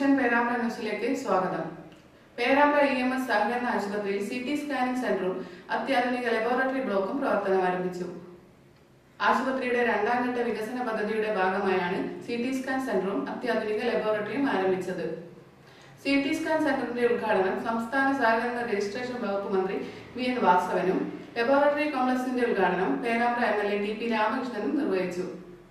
Vision Perambra ന്യൂസിലേക്ക് സ്വാഗതം Perambra E M S സഹകരണ ആശുപത്രിയിൽ സി ടി സ്കാനിംഗ് സെന്ററും അത്യാധുനിക ലബോറട്ടറി ബ്ലോക്കും പ്രവർത്തനം ആരംഭിച്ചു ആശുപത്രിയുടെ രണ്ടാം ഘട്ട വികസന പദ്ധതിയുടെ ഭാഗമായാണ് സി ടി സ്കാൻ സെന്ററും അത്യാധുനിക ലബോറട്ടറിയും ആരംഭിച്ചത് സി ടി സ്കാൻ സെന്ററിന്റെ ഉദ്ഘാടനം സംസ്ഥാന സഹകരണ രജിസ്ട്രേഷൻ വകുപ്പ് മന്ത്രി വി എൻ വാസവനും ലബോറട്ടറി കോംപ്ലക്സിന്റെ ഉദ്ഘാടനം Perambra M L A T P രാമകൃഷ്ണനും നിർവഹിച്ചു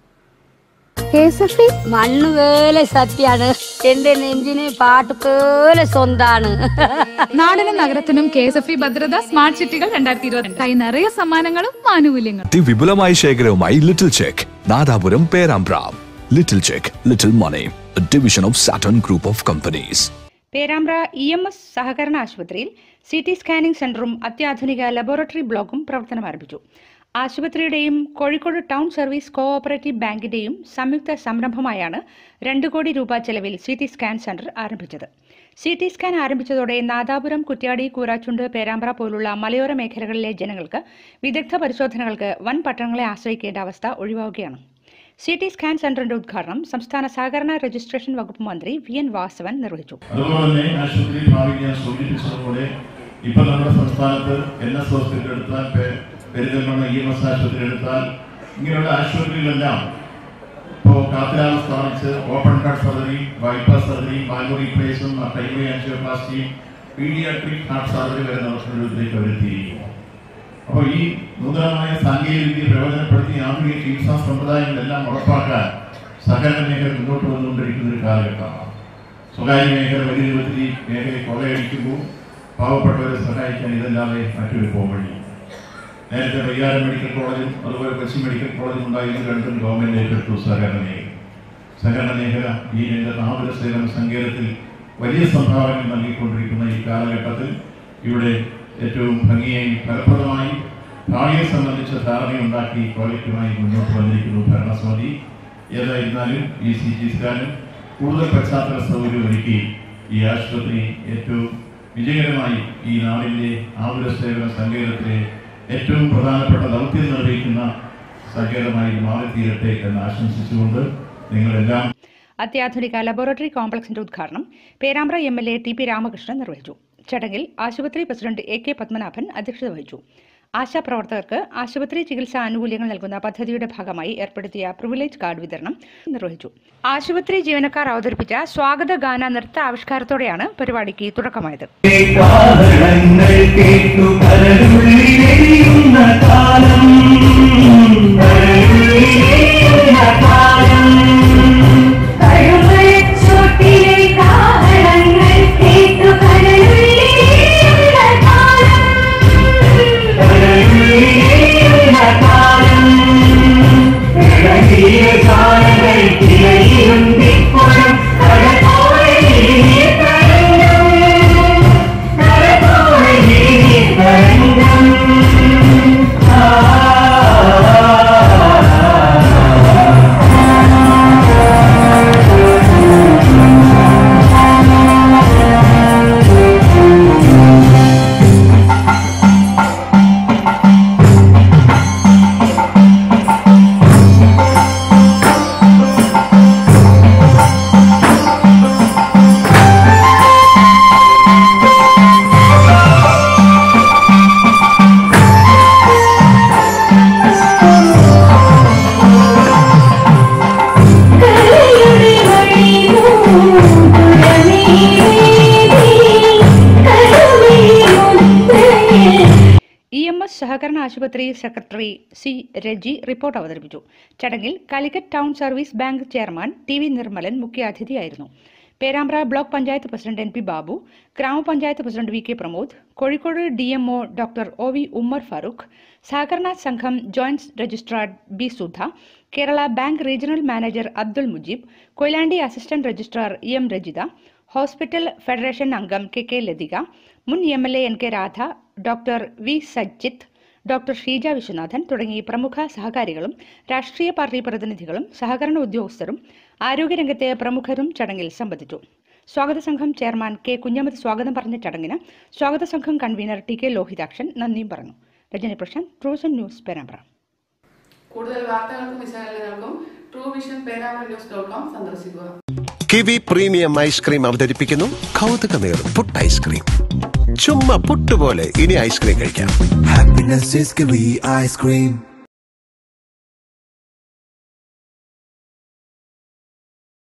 കേസഫി മണ്ണ് പോലെ സത്യാണ് എന്റെ നെഞ്ചിന് പാട്ട് പോലെ സ്വന്താണ് നാടിനും നഗരത്തിനും കെ എസ് എഫ് ഇ ഭദ്രത സ്മാർട്ട് സിറ്റികൾ രണ്ടായിരത്തി ഇരുപത്തി കൈ നിറയെ സമ്മാനങ്ങളും ആനുകൂല്യങ്ങളും അതിവിപുലമായ ശേഖരവുമായി little check Nadapuram Perambra little check little money division of Saturn group of companies Perambra E M S സഹകരണ ആശുപത്രിയിൽ സി ടി സ്കാനിംഗ് സെന്ററും അത്യാധുനിക ലബോറട്ടറി ബ്ലോക്കും പ്രവർത്തനം ആരംഭിച്ചു ആശുപത്രിയുടെയും കോഴിക്കോട് ടൗൺ സർവീസ് കോഓപ്പറേറ്റീവ് ബാങ്കിന്റെയും സംയുക്ത സംരംഭമായാണ് രണ്ട് കോടി രൂപ ചെലവിൽ സി ടി സ്കാൻ സെന്റർ ആരംഭിച്ചത് സി ടി സ്കാൻ ആരംഭിച്ചതോടെ നാദാപുരം കുറ്റ്യാടി കൂരാച്ചുണ്ട് പേരാമ്പ്ര പോലുള്ള മലയോര മേഖലകളിലെ ജനങ്ങൾക്ക് വിദഗ്ധ പരിശോധനകൾക്ക് വൻ പട്ടണങ്ങളെ ആശ്രയിക്കേണ്ട അവസ്ഥ ഒഴിവാവുകയാണ് സി ടി സ്കാൻ സെന്ററിന്റെ ഉദ്ഘാടനം സംസ്ഥാന സഹകരണ രജിസ്ട്രേഷൻ വകുപ്പ് മന്ത്രി വി എൻ വാസവൻ നിർവഹിച്ചു അതുപോലെ തന്നെ ആശുപത്രി ഭാവിയിൽ ഞാൻ സൂചിപ്പിച്ചതുപോലെ ഇപ്പൊ നമ്മുടെ സംസ്ഥാനത്ത് എൻ എസ് ഹോസ്പിറ്റൽ എടുത്താൽ പെ- പെരിന്തൽമണ്ണ ഇ എം എസ് ആശുപത്രി എടുത്താൽ ഇങ്ങനെയുള്ള ആശുപത്രികളിലെല്ലാം ഇപ്പോൾ കാത്തിലാവ് സ്ഥാപിച്ച് open heart surgery bypass surgery valve റീപ്ലേസും ടൈമി ആൻജിയോപ്ലാസ്റ്റിയും പീഡിയാട്രിക് ഹാർട്ട് സർജറി വരെ നടത്തുന്ന ഇതിലേക്ക് അവരെത്തിയിരിക്കുന്നു അപ്പോൾ ഈ നൂതനമായ സാങ്കേതിക വിദ്യ പ്രയോജനപ്പെടുത്തി ആധുനിക ചികിത്സാ സമ്പ്രദായങ്ങളെല്ലാം ഉറപ്പാക്കാൻ സഹകരണ മേഖല മുന്നോട്ട് വന്നുകൊണ്ടിരിക്കുന്ന ഒരു കാലഘട്ടമാണ് സ്വകാര്യ മേഖല വലിയ രൂപത്തിൽ ഈ മേഖലയെ കൊള്ളയടിക്കുമ്പോൾ പാവപ്പെട്ടവരെ സഹായിക്കാൻ ഇതല്ലാതെ മറ്റൊരു പോംവഴി നേരത്തെ വൈകാരം മെഡിക്കൽ കോളേജും അതുപോലെ കൊച്ചി മെഡിക്കൽ കോളേജും ഉണ്ടായിരുന്നു രണ്ടും ഗവൺമെന്റ് ഏറ്റെടുത്തു സഹകരണ മേഖല സഹകരണ മേഖല ഈ രംഗത്ത് ആതുര സേവന സങ്കേതത്തിൽ വലിയ സംഭാവനകൾ നൽകിക്കൊണ്ടിരിക്കുന്ന ഈ കാലഘട്ടത്തിൽ ഇവിടെ ഏറ്റവും ഭംഗിയായി ഫലപ്രദമായി ഭാവിയെ സംബന്ധിച്ച ധാരണയുണ്ടാക്കി പ്രോജക്റ്റുമായി മുന്നോട്ട് വന്നിരിക്കുന്നു ഭരണസമിതി ഏതായിരുന്നാലും ഈ സി ടി സ്കാനും കൂടുതൽ പശ്ചാത്തല സൗകര്യം ഒരുക്കി ഈ ആശുപത്രി ഏറ്റവും വിജയകരമായി ഈ നാടിന്റെ ആതുര സേവന സങ്കേതത്തിലെ ഏറ്റവും പ്രധാനപ്പെട്ട ദൗത്യം നിർവഹിക്കുന്ന സങ്കേതമായി മാറിത്തീരട്ടെ എന്ന് ആശംസിച്ചുകൊണ്ട് നിങ്ങളെല്ലാം അത്യാധുനിക ലബോറട്ടറി കോംപ്ലക്സിന്റെ ഉദ്ഘാടനം Perambra M L A T P Ramakrishnan നിർവഹിച്ചു ചടങ്ങിൽ ആശുപത്രി പ്രസിഡന്റ് എ കെ പത്മനാഭൻ അധ്യക്ഷത വഹിച്ചു ആശാപ്രവർത്തകർക്ക് ആശുപത്രി ചികിത്സാ ആനുകൂല്യങ്ങൾ നൽകുന്ന പദ്ധതിയുടെ ഭാഗമായി ഏർപ്പെടുത്തിയ പ്രിവിലേജ് കാർഡ് വിതരണം നിർവഹിച്ചു ആശുപത്രി ജീവനക്കാർ അവതരിപ്പിച്ച സ്വാഗത ഗാന നൃത്ത ആവിഷ്കാരത്തോടെയാണ് പരിപാടിക്ക് തുടക്കമായത് കാരണങ്ങൾ കേട്ടു കരളുള്ളിലെരിയുന്ന കാലം കരളുള്ളിലെരിയുന്ന കാലം കഴുമഴച്ചോട്ടിലെ കാഹളങ്ങൾ കേട്ടു കരളുള്ളിലെരിയുന്ന കാലം. കരളുള്ളിലെരിയുന്ന കാലം ഇളകിയ കാലങ്ങൾ തിരയിരുന്നിപ്പോഴും കരപോലെ നീ തരംഗം കരപോലെ നീ തരംഗം കരളുടെ വഴിനൂപുരമേ കരുമേമുദ്രയിൽ ഇ എം എസ് സഹകരണ ആശുപത്രി സെക്രട്ടറി സി രജി റിപ്പോർട്ട് അവതരിപ്പിച്ചു ചടങ്ങിൽ Calicut town service bank chairman T V Nirmalan മുഖ്യാതിഥിയായിരുന്നു Perambra block panchayat president N P Babu ഗ്രാമപഞ്ചായത്ത് president V K Pramod Kozhikode D M O doctor O V Ummer Farooq സഹകരണ സംഘം joint registrar B Sudha Kerala bank regional manager Abdul Mujeeb Koyilandy assistant registrar E M Rajitha hospital federation അംഗം K K Lathika മുൻ M L A N K Radha doctor V Sajith doctor Sheeja Viswanathan തുടങ്ങി പ്രമുഖ സഹകാരികളും രാഷ്ട്രീയ party പ്രതിനിധികളും സഹകരണ ഉദ്യോഗസ്ഥരും ആരോഗ്യരംഗത്തെ പ്രമുഖരും ചടങ്ങിൽ സംബന്ധിച്ചു സ്വാഗത സംഘം ചെയർമാൻ കെ കുഞ്ഞമ്മദ് സ്വാഗതം പറഞ്ഞ ചടങ്ങിന് സ്വാഗത സംഘം കൺവീനർ ടി കെ ലോഹിതാക്ഷൻ നന്ദിയും പറഞ്ഞു രജനി പ്രശാന്ത് ട്രൂസൺ ന്യൂസ് പേരാമ്പ്ര കൂടുതൽ വാർത്തകൾക്കും വിശകലനങ്ങൾക്കും true vision Perambra news dot com സന്ദർശിക്കുക കിവി പ്രീമിയം ഐസ്ക്രീം അവതരിപ്പിക്കുന്നു കൗതുകമേറും പുട്ട് ഐസ്ക്രീം ചുമ്മാ പുട്ടുപോലെ ഇനി ഐസ്ക്രീം കഴിക്കാം Happiness is Kiwi ice cream.